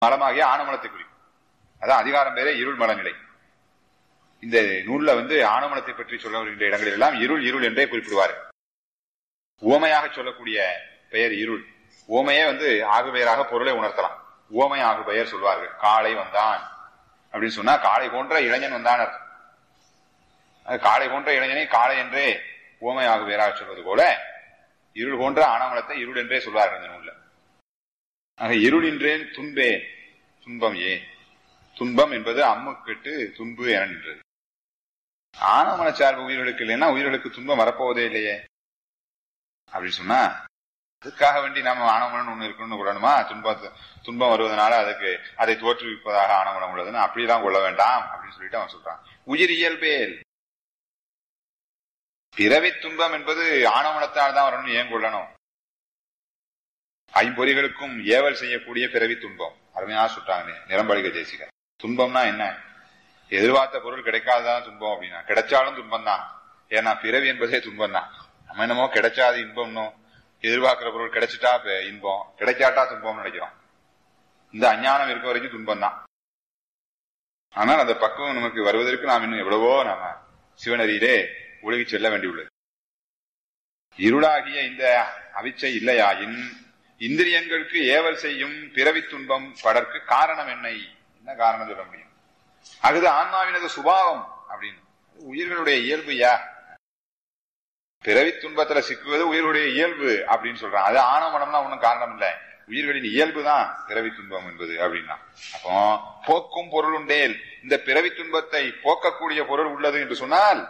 மலமாகிய ஆணவமலத்தை குறிக்கும் அதான் அதிகாரம் பேரே இருள் மலநிலை இந்த நூல்ல வந்து ஆணவமலத்தை பற்றி சொல்ல வருகின்ற இடங்களில் எல்லாம் இருள் இருள் என்றே குறிப்பிடுவார் ஓமையாக சொல்லக்கூடிய பெயர் இருள் ஓமையே வந்து ஆகு பெயராக பொருளை உணர்த்தலாம் ஓமை ஆகு பெயர் சொல்வார்கள் காளை வந்தான் அப்படின்னு சொன்னா காளை போன்ற இளைஞன் வந்தான் அர்த்தம் அது காளை போன்ற இளைஞனை காளை என்றே ஓமை ஆகு பெயராக சொல்வது போல இருள் போன்ற ஆணவமலத்தை இருள் என்றே சொல்வார்கள் இந்த நூல்ல ஆக இருளின்றேன் துன்பேன் துன்பம் ஏன் துன்பம் என்பது அம்மு கெட்டு துன்பு என நின்றது ஆணவமன சார்பு உயிர்களுக்கு இல்லைன்னா உயிர்களுக்கு துன்பம் வரப்போவதே இல்லையே அப்படின்னு சொன்னா அதுக்காக வேண்டி நாம ஆணவமனம் ஒண்ணு இருக்கணும்னு கொள்ளணுமா துன்பம் துன்பம் வருவதனால அதுக்கு அதை தோற்றுவிப்பதாக ஆணவமனம் உள்ளதுன்னு அப்படிலாம் கொள்ள வேண்டாம் அப்படின்னு சொல்லிட்டு அவன் சொல்றான் உயிர் இயல்பேல் பிறவி துன்பம் என்பது ஆணவமனத்தால் தான் வரணும்னு ஏன் கொள்ளணும் ஐம்பொறிகளுக்கும் ஏவல் செய்யக்கூடிய பிறவி துன்பம் அருமையா சொல்றாங்க நிரம்பலிக தேசிக துன்பம்னா என்ன எதிர்பார்த்த பொருள் கிடைக்காததான் துன்பம் அப்படின்னா கிடைச்சாலும் துன்பம் தான் ஏன்னா பிறவி என்பதே துன்பம் தான் நம்ம என்னமோ கிடைச்சாது இன்பம்னோ எதிர்பார்க்கிற பொருள் கிடைச்சிட்டா இன்பம் கிடைக்காட்டா துன்பம்னு நினைக்கிறோம் இந்த அஞ்ஞானம் இருக்க வரைக்கும் துன்பம் தான் ஆனால் அந்த பக்குவம் நமக்கு வருவதற்கு நாம் இன்னும் எவ்வளவோ நாம சிவனரியிலே உலகி செல்ல வேண்டியுள்ளது இருளாகிய இந்த அவிச்சை இல்லையாயின் இந்திரியங்களுக்கு ஏவல் செய்யும் பிறவி துன்பம் படற்கு காரணம் என்ன என்ன காரணம் சொல்ல முடியும் அகுது ஆன்மாவினது சுபாவம் அப்படின்னு உயிர்களுடைய இயல்பு யா பிறவி துன்பத்துல சிக்குவது உயிர்களுடைய இயல்பு அப்படின்னு சொல்றான் அது ஆணவனம்னா ஒன்றும் காரணம் இல்லை உயிர்களின் இயல்பு தான் பிறவி துன்பம் என்பது அப்படின்னா அப்போ போக்கும் பொருள் உண்டேல் இந்த பிறவி துன்பத்தை போக்கக்கூடிய பொருள் உள்ளது என்று சொன்னால்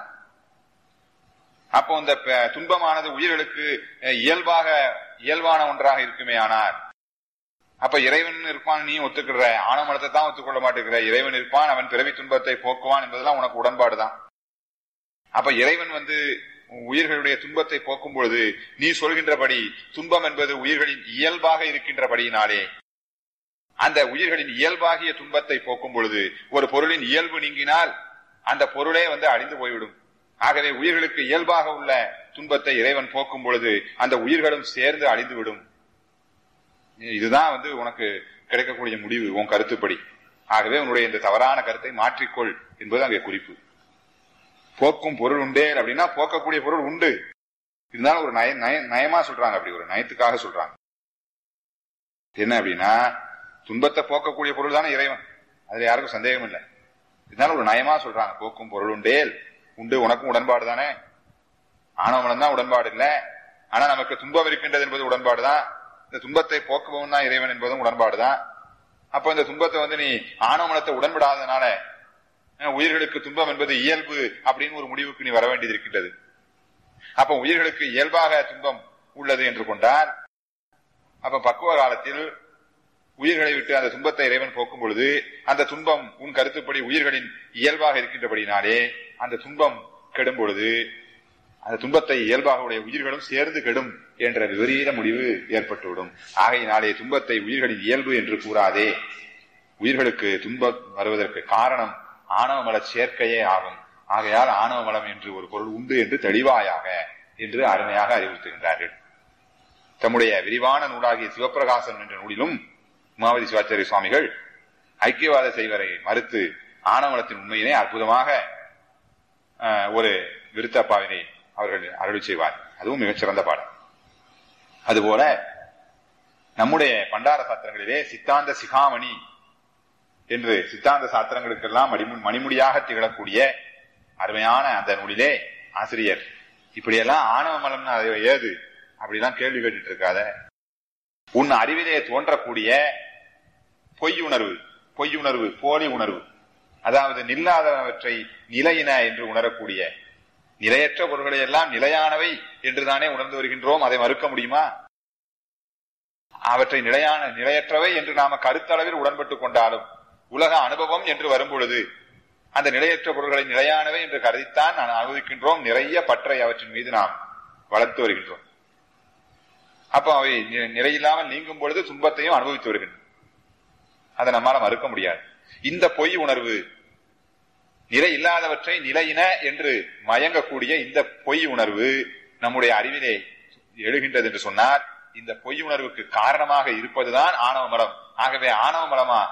அப்போ இந்த துன்பமானது உயிர்களுக்கு இயல்பாக இயல்பான ஒன்றாக இருக்குமே ஆனால் அப்ப இறைவன் இருப்பான் நீ ஒத்துக்கிற ஆணவமலத்தை தான் ஒத்துக்கொள்ள மாட்டேங்கிற இறைவன் இருப்பான் அவன் பிறவி துன்பத்தை போக்குவான் என்பதெல்லாம் உனக்கு உடன்பாடுதான் அப்ப இறைவன் வந்து உயிர்களுடைய துன்பத்தை போக்கும் பொழுது நீ சொல்கின்றபடி துன்பம் என்பது உயிர்களின் இயல்பாக இருக்கின்றபடியினாலே அந்த உயிர்களின் இயல்பாகிய துன்பத்தை போக்கும் பொழுது ஒரு பொருளின் இயல்பு நீங்கினால் அந்த பொருளே வந்து அழிந்து போய்விடும் ஆகவே உயிர்களுக்கு இயல்பாக உள்ள துன்பத்தை இறைவன் போக்கும் பொழுது அந்த உயிர்களும் சேர்ந்து அழிந்துவிடும் இதுதான் வந்து உனக்கு கிடைக்கக்கூடிய முடிவு உன் கருத்துப்படி ஆகவே உன்னுடைய இந்த தவறான கருத்தை மாற்றிக்கொள் என்பது அங்கே குறிப்பு போக்கும் பொருள் உண்டே அப்படின்னா போக்கக்கூடிய பொருள் உண்டு இருந்தாலும் ஒரு நய நய நயமா சொல்றாங்க அப்படி ஒரு நயத்துக்காக சொல்றாங்க என்ன அப்படின்னா துன்பத்தை போக்கக்கூடிய பொருள் தானே இறைவன் அதுல யாருக்கும் சந்தேகம் இல்லை இருந்தாலும் ஒரு நயமா சொல்றாங்க போக்கும் பொருள் உண்டேல் உண்டு உனக்கும் உடன்பாடு தானே ஆணவமனம் தான் உடன்பாடு இல்ல ஆனா நமக்கு துன்பம் இருக்கின்றது என்பது உடன்பாடு தான் இந்த துன்பத்தை போக்குபவன் தான் இறைவன் என்பதும் உடன்பாடு தான் அப்ப இந்த துன்பத்தை வந்து நீ ஆணவமனத்தை உடன்படாதனால உயிர்களுக்கு துன்பம் என்பது இயல்பு அப்படின்னு ஒரு முடிவுக்கு நீ வர வேண்டியது இருக்கின்றது அப்ப உயிர்களுக்கு இயல்பாக துன்பம் உள்ளது என்று கொண்டால் அப்ப பக்குவ காலத்தில் உயிர்களை விட்டு அந்த துன்பத்தை இறைவன் போக்கும் பொழுது அந்த துன்பம் உன் கருத்துப்படி உயிர்களின் இயல்பாக இருக்கின்றபடினாலே அந்த துன்பம் கெடும் பொழுது அந்த துன்பத்தை இயல்பாக உடைய உயிர்களும் சேர்ந்து கெடும் என்ற விபரீத முடிவு ஏற்பட்டுவிடும் ஆகையினாலே துன்பத்தை உயிர்களின் இயல்பு என்று கூறாதே உயிர்களுக்கு துன்பம் வருவதற்கு காரணம் ஆணவமல சேர்க்கையே ஆகும் ஆகையால் ஆணவமலம் என்று ஒரு பொருள் உண்டு என்று தெளிவாயாக என்று அருமையாக அறிவுறுத்துகின்றார்கள் தம்முடைய விரிவான நூலாகிய சிவபிரகாசம் என்ற நூலிலும் உமாவதி சிவாச்சாரிய சுவாமிகள் ஐக்கியவாத செய்வரை மறுத்து ஆணவமலத்தின் உண்மையினை அற்புதமாக ஒரு விருத்தப்பாவினை அவர்கள் அருள் செய்வார் அதுவும் மிகச்சிறந்த பாடம் அதுபோல நம்முடைய பண்டார சாத்திரங்களிலே சித்தாந்த சிகாமணி என்று சித்தாந்த சாத்திரங்களுக்கெல்லாம் மணிமுடியாக திகழக்கூடிய அருமையான அந்த நூலிலே ஆசிரியர் இப்படியெல்லாம் ஆணவ மலம்னு அதை ஏது அப்படிலாம் கேள்வி கேட்டுட்டு இருக்காத உன் அறிவிலே தோன்றக்கூடிய பொய் உணர்வு பொய் உணர்வு போலி உணர்வு அதாவது நில்லாதவற்றை நிலையின என்று உணரக்கூடிய நிலையற்ற பொருள்களை எல்லாம் நிலையானவை என்றுதானே உணர்ந்து வருகின்றோம் அதை மறுக்க முடியுமா அவற்றை நிலையான நிலையற்றவை என்று நாம கருத்தளவில் உடன்பட்டுக் கொண்டாலும் உலக அனுபவம் என்று வரும்பொழுது அந்த நிலையற்ற பொருள்களை நிலையானவை என்று கருதித்தான் நான் அனுபவிக்கின்றோம் நிறைய பற்றை அவற்றின் மீது நாம் வளர்த்து வருகின்றோம் அப்ப அவை நிறையில்லாமல் நீங்கும் பொழுது துன்பத்தையும் அனுபவித்து வருகின்றன அதை நம்மால மறுக்க முடியாது இந்த பொய் உணர்வு நிலை இல்லாதவற்றை நிலையின என்று மயங்கக்கூடிய இந்த பொய் உணர்வு நம்முடைய அறிவிலே எழுகின்றது என்று சொன்னால் இந்த பொய் உணர்வுக்கு காரணமாக இருப்பதுதான் ஆணவ மலம் ஆகவே ஆணவ மலமா